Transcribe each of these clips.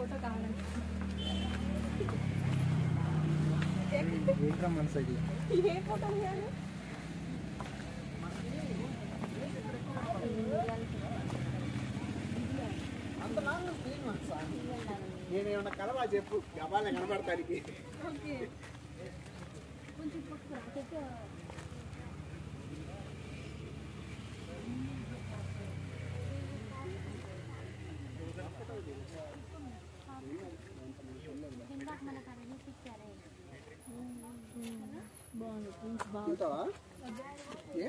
Photo కావాలి ఏంట్రా మనసు అది ఏ ఫోటో తీయాలి అంత లాంగ్ స్క్రీన్ మనసా నేను ఏమన్నా కలవా చెప్పు గబాలే కనబడతానికి ఓకే తింటావా ఏ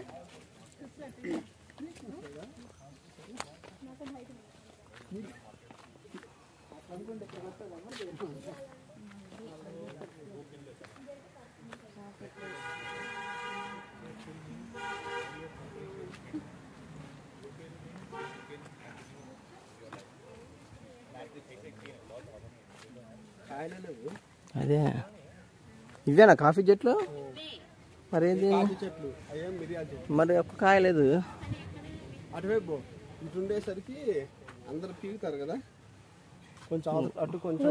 కాయలు లేవు అదే ఇవేనా కాఫీ చెట్లు మరేంది కాఫీ చెట్లు అయ్యేం మిరియాల చెట్లు మరి ఒక్క కాయ లేదు అటువైపు పో. ఇటు ఉండేసరికి అందరు పీగుతారు కదా కొంచెం అటు- అటు కొంచెం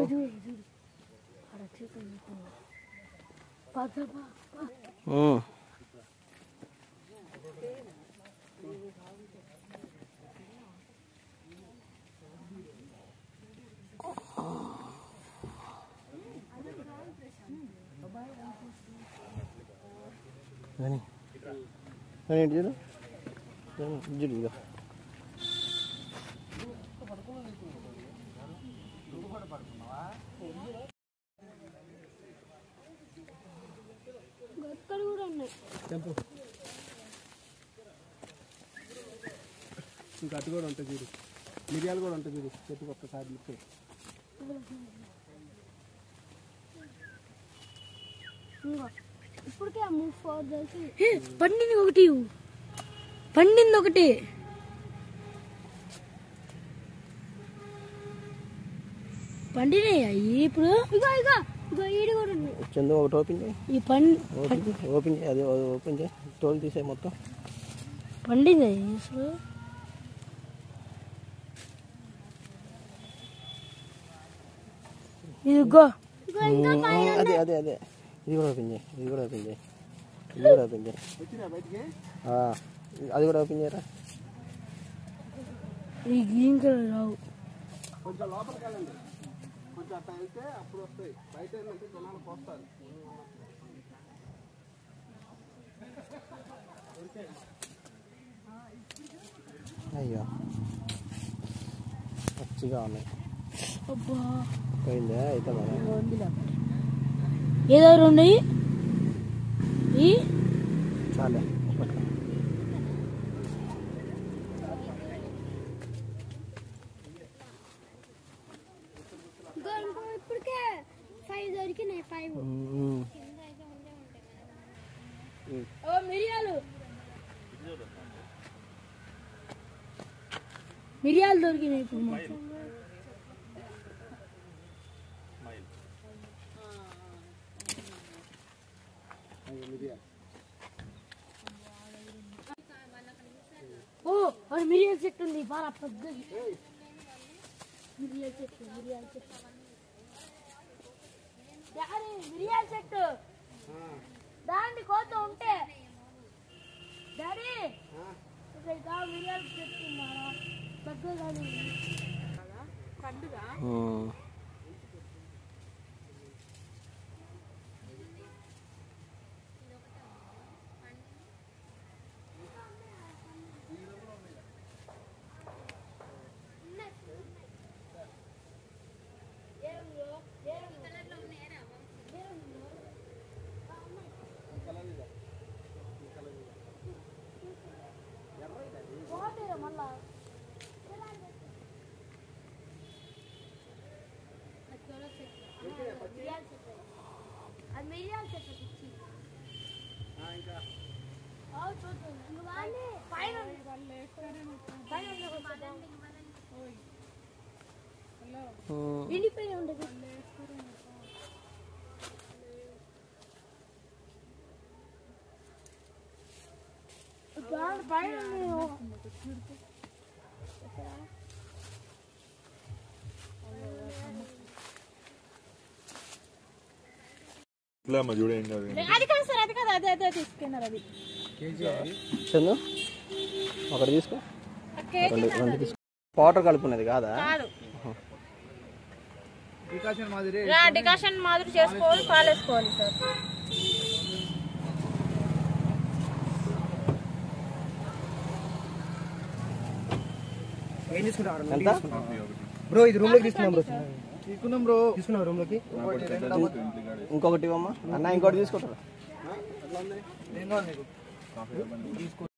ఉమ్. కానీ కానీ ఇటు చూడు చూడు, ఇటు చూడు ఇదిగో ఇక్కడ కూడా ఉన్నాయి తెంపు ఇంకా అటు కూడా ఉంటుంది చూడు మిరియాలు కూడా ఉంటుంది చూడు చెట్టుకు ఒక్కసారి లిప్పు ఇంకో ఇప్పటికే మూవ్ ఫోర్ చేసి పండింది ఒకటి పండింది ఒకటి పండినాయి అయ్యి ఇప్పుడు ఇగో ఇగో ఇగో ఈడు కూడా ఉంది చందు ఒకటి ఓపెన్ చేయి ఈ పం ఓపెన్ చేయి ఓపెన్ చేయి అదే ఓపెన్ చేయి తోలు తీసేయి మొత్తం పండింది అయ్యి అసలు ఇదిగో ఉమ్, అదే అదే అదే ఇది కూడా ఓపెన్ చేయి ఇది కూడా ఓపెన్ చేయి ఇది కూడా ఓపెన్ చేయి వచ్చినా బయటికి ఆ, అది కూడా ఓపెన్ చేయరా ఈ గ్రీన్ కలర్ రావు కొంచెం లోపలికి వెళ్ళండి కొంచెం అట్లా వెళ్తే అప్పుడు వస్తాయి బయట ఏంటంటే జనాలు పోస్తారు అయ్యో పచ్చిగా ఉన్నాయి అబ్బా పోయిందా అయితే మరి వందిలా ఏదో ఉన్నాయి ఈ చాలే ఒకటి. ఇప్పటికే ఫైవ్ దొరికినాయి ఫైవ్ ఉమ్, ఓ మిరియాలు మిరియాలు దొరికినాయి ఇప్పుడు మాకు అవి మిరియాలు ఓ అది మిరియాల చెట్టు ఉంది బాగా పెద్దది మిరియాల చెట్టు మిరియాల చెట్టు డాడీ మిరియాల చెట్టు దాన్ని కోత ఉంటే డాడీ ఇక్కడ ఇంకా మిరియాల చెట్టు ఉన్నారా పెద్దదాని ఉమ్. పోతేరా మళ్ళా అది మిరియాల చెట్టు పిచ్చి ఆ, చూద్దాం. ఇంక వాడిని పైన పైన ఉండకూడదు. ఉమ్. ఎండిపోయి ఉండదు పైన పైన ఉంది. ఇట్లా అమ్మ చూడు ఏం కాదు అది కాదు సార్ అది కాదు అదే అదే తీసుకున్నారు అది చందు ఒకటి తీసుకో కేజీ రెండు రెండు తీసుకో పౌడర్ కలుపున్నది కాదా కాదు రా, డికాషన్ మాదిరి చేసుకోవాలి పాలు వేసుకోవాలి సార్ ఎంత బ్రో ఇది రూమ్ లోకి తీసుకున్నాం బ్రో తీసుకున్నాం బ్రో తీసుకున్నాం రూమ్ లోకి ఇంకొకటి ఇవ్వమ్మా అన్న ఇంకోటి తీసుకుంటారా ఎట్లా ఉంది